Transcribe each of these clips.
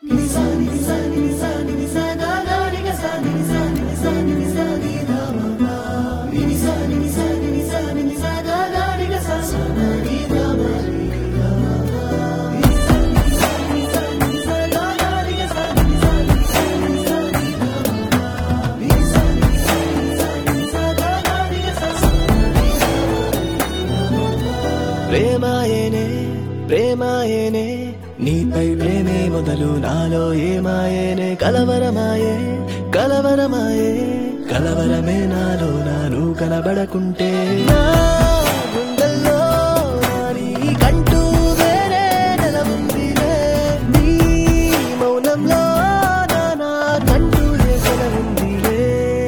ప్రేమాయేనే ప్రేమాయేనే నీపై ప్రేమే మొదలు నాలో ఏమాయేనే కలవరమాయే కలవరమాయే కలవరమే నాలో నాను కనబడకుంటే నా గుండెల్లో కంటూ వేరే నెలవుందిలే నీ మౌనంలో నా కంటూ ఉందిలే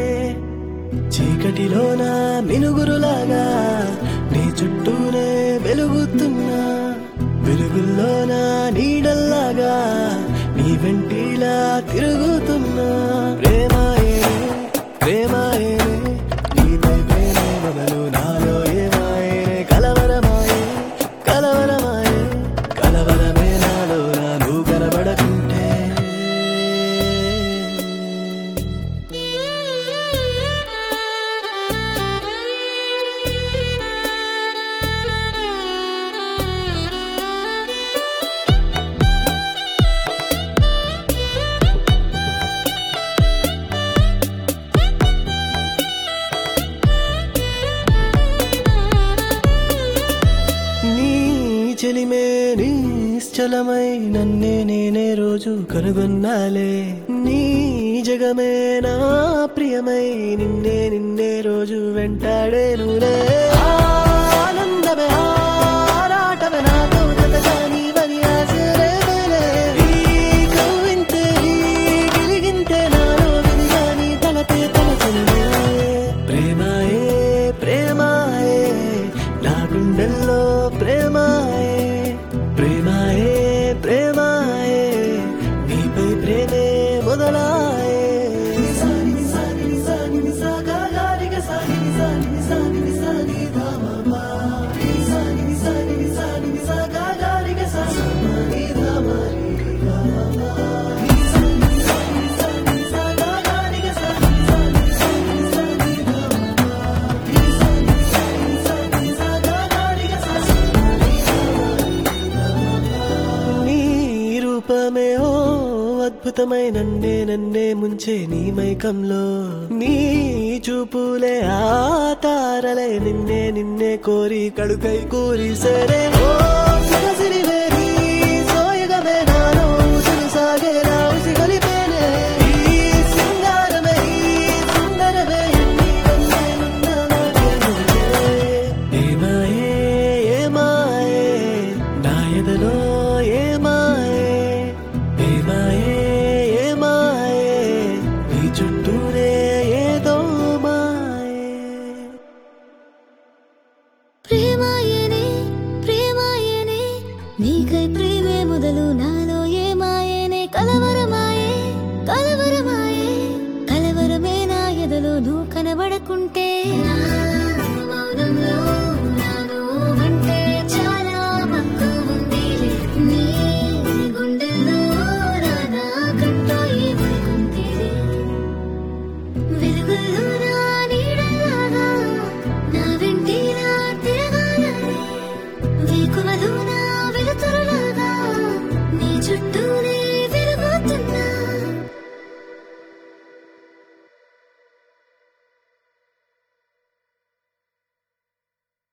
చీకటిలోన మినుగురులాగా నీ చుట్టూనే వెలుగుతున్నా వెలుగుల్లోన నీడల్లాగా నీ వెంటిలా తిరుగుతున్నా ప్రేమాయే ప్రేమాయే నీపై ప్రేమే మొదలు నాలో ఏమాయే కలవరమాయే కలవరమాయే కలవరమే నాలో నాను కనబడకుంటే నీ చెలిమే నిశ్చలమై నన్నే నేనే రోజు కనుగొన్నాలే నీ జగమే నా ప్రియమై నిన్నే నిన్నే రోజు వెంటాడేనులే ఆనందమే ఆరాటమే నాతో జతగా నీవని ఆశరేవేలే. ఈ కవ్వింతే, ఈ గిలిగింతే నాలో విధిగా నీ తలపే తలచనులే. ప్రేమాయే ప్రేమాయే నా గుండెల్లో ప్రేమాయే ప్రేమాయే ప్రేమాయే నీపై ప్రేమే మొదలాయే నీ రూపమే ఓ అద్భుతమై నన్నే నన్నే ముంచే నీ మైకంలో నీ చూపులే ఆ తారలే నిన్నే నిన్నే కోరి కడుకై కోరి సరే ఓ సిరివే